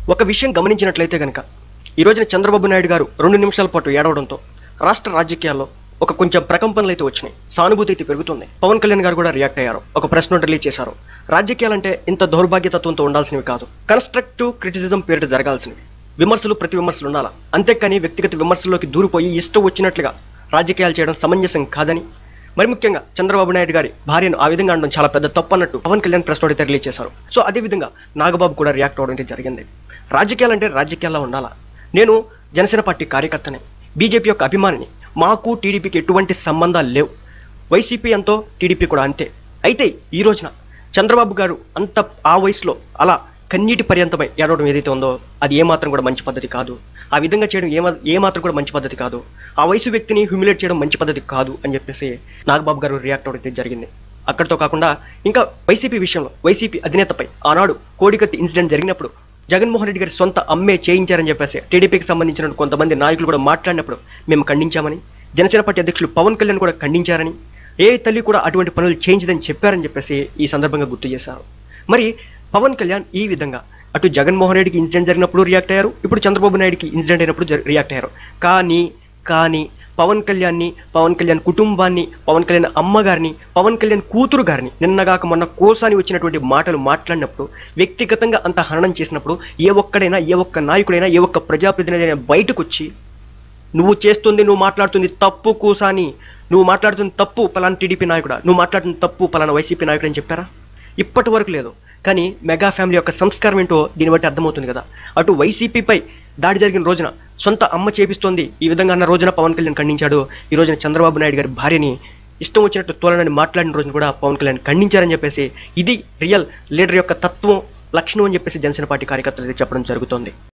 ఒక విషయం గమనించినట్లయితే గనక ఈ రోజున చంద్రబాబు నాయుడు గారు రెండు నిమిషాల పాటు ఏడవడంతో రాష్ట్ర రాజకీయాల్లో ఒక కొంచెం ప్రకంపనలు అయితే వచ్చినాయి సానుభూతి అయితే పెరుగుతుంది పవన్ కళ్యాణ్ గారు కూడా రియాక్ట్ అయ్యారు ఒక ప్రెస్ నోట్ రిలీజ్ చేశారు రాజకీయాలంటే ఇంత దౌర్భాగ్యతత్వంతో ఉండాల్సినవి కాదు కన్స్ట్రక్టివ్ క్రిటిసిజం పేరిట జరగాల్సినవి విమర్శలు ప్రతి విమర్శలు ఉండాలా అంతేకాని వ్యక్తిగత విమర్శల్లోకి దూరిపోయి ఇష్టం వచ్చినట్లుగా రాజకీయాలు చేయడం సమంజసం కాదని మరి ముఖ్యంగా చంద్రబాబు నాయుడు గారి భార్యను ఆ విధంగా అనడం చాలా పెద్ద తప్పు అన్నట్టు పవన్ కళ్యాణ్ ప్రెస్ నోట్ అయితే రిలీజ్ చేశారు సో అదే విధంగా నాగబాబు కూడా రియాక్ట్ అవ్వడం అయితే జరిగింది రాజకీయాలంటే రాజకీయాల్లో ఉండాలా నేను జనసేన పార్టీ కార్యకర్తని బీజేపీ యొక్క అభిమానిని మాకు టీడీపీకి ఎటువంటి సంబంధాలు లేవు వైసీపీ అంతో టీడీపీ కూడా అంతే అయితే ఈ రోజున చంద్రబాబు గారు అంత ఆ వయసులో అలా కన్నీటి పర్యంతమై ఏడవడం ఏదైతే ఉందో అది ఏమాత్రం కూడా మంచి పద్ధతి కాదు ఆ విధంగా చేయడం ఏమా ఏమాత్రం కూడా మంచి పద్ధతి కాదు ఆ వయసు వ్యక్తిని హ్యూమిలేట్ చేయడం మంచి పద్ధతి కాదు అని చెప్పేసి నాగబాబు గారు రియాక్ట్ అవ్వడం అయితే జరిగింది అక్కడితో కాకుండా ఇంకా వైసీపీ విషయంలో వైసీపీ అధినేతపై ఆనాడు కోడికత్తి ఇన్సిడెంట్ జరిగినప్పుడు జగన్మోహన్ రెడ్డి గారి సొంత అమ్మే చేయించారని చెప్పేసి టీడీపీకి సంబంధించిన కొంతమంది నాయకులు కూడా మాట్లాడినప్పుడు మేము ఖండించామని జనసేన పార్టీ అధ్యక్షులు పవన్ కళ్యాణ్ కూడా ఖండించారని ఏ తల్లి కూడా అటువంటి పనులు చేయించదని చెప్పారని చెప్పేసి ఈ సందర్భంగా గుర్తు చేశారు మరి పవన్ కళ్యాణ్ ఈ విధంగా అటు జగన్మోహన్ రెడ్డికి ఇన్సిడెంట్ జరిగినప్పుడు రియాక్ట్ అయ్యారు ఇప్పుడు చంద్రబాబు నాయుడుకి ఇన్సిడెంట్ అయినప్పుడు జరి- రియాక్ట్ అయ్యారు కానీ కానీ పవన్ కళ్యాణ్ని పవన్ కళ్యాణ్ కుటుంబాన్ని పవన్ కళ్యాణ్ అమ్మగారిని పవన్ కళ్యాణ్ కూతురు గారిని నిన్నగాక మొన్న కోసాని వచ్చినటువంటి మాటలు మాట్లాడినప్పుడు వ్యక్తిగతంగా అంత హననం చేసినప్పుడు ఏ ఒక్కడైనా ఏ ఒక్క నాయకుడైనా ఏ ఒక్క ప్రజాప్రతినిధి అయినా బయటకు వచ్చి నువ్వు చేస్తుంది నువ్వు మాట్లాడుతుంది తప్పు కూసాని నువ్వు మాట్లాడుతుంది తప్పు పలానా టీడీపీ నాయకుడా నువ్వు మాట్లాడుతుంది తప్పు పలానా వైసీపీ నాయకుడు అని చెప్పారా ఇప్పటి వరకు లేదు కానీ మెగా ఫ్యామిలీ యొక్క సంస్కారం ఏంటో దీన్ని బట్టి అర్థమవుతుంది కదా అటు వైసీపీపై దాడి జరిగిన రోజున సొంత అమ్మ చేపిస్తోంది ఈ విధంగా అన్న రోజున పవన్ కళ్యాణ్ ఖండించాడు ఈ రోజున చంద్రబాబు నాయుడు గారి భార్యని ఇష్టం వచ్చినట్టు తోలనని మాట్లాడిన రోజున కూడా పవన్ కళ్యాణ్ ఖండించారని చెప్పేసి ఇది రియల్ లీడర్ యొక్క తత్వం లక్షణం అని చెప్పేసి జనసేన పార్టీ కార్యకర్తలు అయితే చెప్పడం జరుగుతోంది